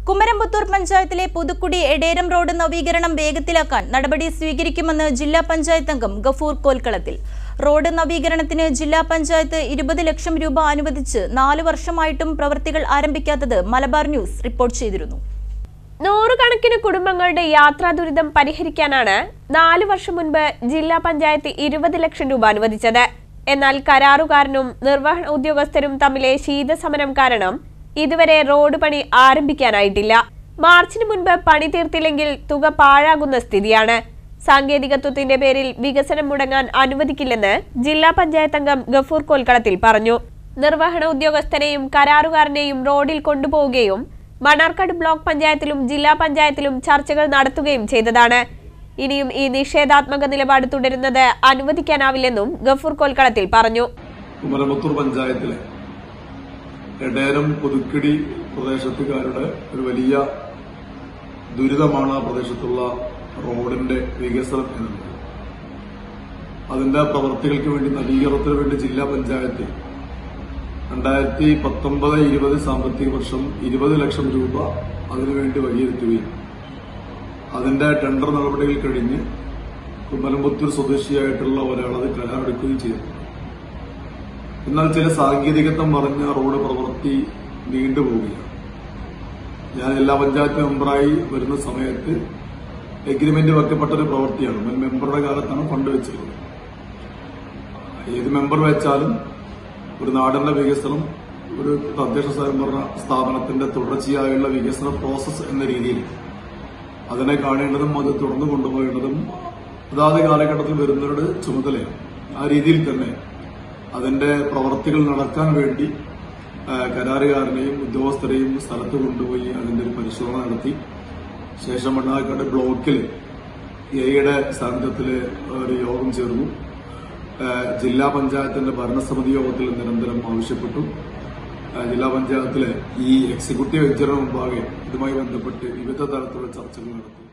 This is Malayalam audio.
കുമരംപുത്തൂർ പഞ്ചായത്തിലെ പുതുക്കുടി എടേരം റോഡ് നവീകരണം വേഗത്തിലാക്കാൻ നടപടി സ്വീകരിക്കുമെന്ന് ജില്ലാ പഞ്ചായത്ത് അംഗം ഗഫൂർ കോൽക്കളത്തിൽ റോഡ് നവീകരണത്തിന് ജില്ലാ പഞ്ചായത്ത് ഇരുപത് ലക്ഷം രൂപ അനുവദിച്ച് നാല് വർഷമായിട്ടും പ്രവൃത്തികൾ ആരംഭിക്കാത്തത് മലബാർ ന്യൂസ് റിപ്പോർട്ട് ചെയ്തിരുന്നു നൂറുകണക്കിന് കുടുംബങ്ങളുടെ യാത്രാ ദുരിതം പരിഹരിക്കാനാണ് നാലു വർഷം മുൻപ് ജില്ലാ പഞ്ചായത്ത് ഇരുപത് ലക്ഷം രൂപ അനുവദിച്ചത് എന്നാൽ കരാറുകാരനും നിർവഹണ ഉദ്യോഗസ്ഥരും തമ്മിലെ ശീതസമരം കാരണം ഇതുവരെ റോഡ് പണി ആരംഭിക്കാനായിട്ടില്ല മാർച്ചിന് മുൻപ് പണി തീർത്തില്ലെങ്കിൽ തുക പാഴാകുന്ന സ്ഥിതിയാണ് സാങ്കേതികത്വത്തിന്റെ പേരിൽ വികസനം മുടങ്ങാൻ അനുവദിക്കില്ലെന്ന് ജില്ലാ പഞ്ചായത്ത് അംഗം ഗഫൂർ കോൽക്കളത്തിൽ പറഞ്ഞു നിർവഹണ ഉദ്യോഗസ്ഥനെയും കരാറുകാരനെയും റോഡിൽ കൊണ്ടുപോവുകയും മണ്ണാർക്കാട് ബ്ലോക്ക് പഞ്ചായത്തിലും ജില്ലാ പഞ്ചായത്തിലും ചർച്ചകൾ നടത്തുകയും ചെയ്തതാണ് ഇനിയും ഈ നിഷേധാത്മക നിലപാട് തുടരുന്നത് അനുവദിക്കാനാവില്ലെന്നും ഗഫൂർ കോൽക്കളത്തിൽ പറഞ്ഞു കുമരമുത്തൂർ പഞ്ചായത്തിലെ എടേരം പുതുക്കിടി പ്രദേശത്തുകാരുടെ ഒരു വലിയ ദുരിതമാണ് ആ പ്രദേശത്തുള്ള റോഡിന്റെ വികസനം എന്നത് അതിന്റെ പ്രവർത്തികൾക്ക് വേണ്ടി നവീകരണത്തിന് വേണ്ടി ജില്ലാ പഞ്ചായത്ത് രണ്ടായിരത്തി പത്തൊമ്പത് ഇരുപത് സാമ്പത്തിക വർഷം ഇരുപത് ലക്ഷം രൂപ അതിനുവേണ്ടി വകയിരുത്തുകയും അതിന്റെ ടെൻഡർ നടപടികൾ കഴിഞ്ഞ് കുമരമ്പത്തൂർ സ്വദേശിയായിട്ടുള്ള ഒരാളത് കരാറെടുക്കുകയും ചെയ്തു എന്നാൽ ചില സാങ്കേതികത്വം പറഞ്ഞ റോഡ് പ്രവൃത്തി നീണ്ടുപോവുകയാണ് ഞാൻ ജില്ലാ പഞ്ചായത്ത് മെമ്പറായി വരുന്ന സമയത്ത് എഗ്രിമെന്റ് വെക്കപ്പെട്ട ഒരു പ്രവൃത്തിയാണ് മുൻ മെമ്പറുടെ കാലത്താണ് ഫണ്ട് വെച്ചിരുന്നത് ഏത് മെമ്പർ വെച്ചാലും ഒരു നാടിന്റെ വികസനം ഒരു തദ്ദേശ സ്വയംഭരണ സ്ഥാപനത്തിന്റെ തുടർച്ചയായുള്ള വികസന പ്രോസസ് എന്ന രീതിയിൽ അതിനെ കാണേണ്ടതും അത് തുടർന്നു കൊണ്ടുപോകേണ്ടതും അതാത് കാലഘട്ടത്തിൽ വരുന്നവരുടെ ചുമതലയാണ് ആ രീതിയിൽ തന്നെ അതിന്റെ പ്രവർത്തികൾ നടക്കാൻ വേണ്ടി ആ, കരാറുകാരനെയും ഉദ്യോഗസ്ഥരെയും സ്ഥലത്ത് കൊണ്ടുപോയി അതിന്റെ ഒരു പരിശോധന നടത്തി ശേഷം മണ്ണാർക്കാട് ബ്ലോക്കിൽ എയുടെ സാന്നിധ്യത്തിൽ ഒരു യോഗം ചേർന്നു ആ, ജില്ലാ പഞ്ചായത്തിന്റെ ഭരണസമിതി യോഗത്തിൽ നിരന്തരം ആവശ്യപ്പെട്ടു ആ, ജില്ലാ പഞ്ചായത്തിലെ ഈ എക്സിക്യൂട്ടീവ് എഞ്ചിനീയർ മുമ്പാകെ ഇതുമായി ബന്ധപ്പെട്ട് വിവിധ തരത്തിലുള്ള ചർച്ചകൾ നടത്തി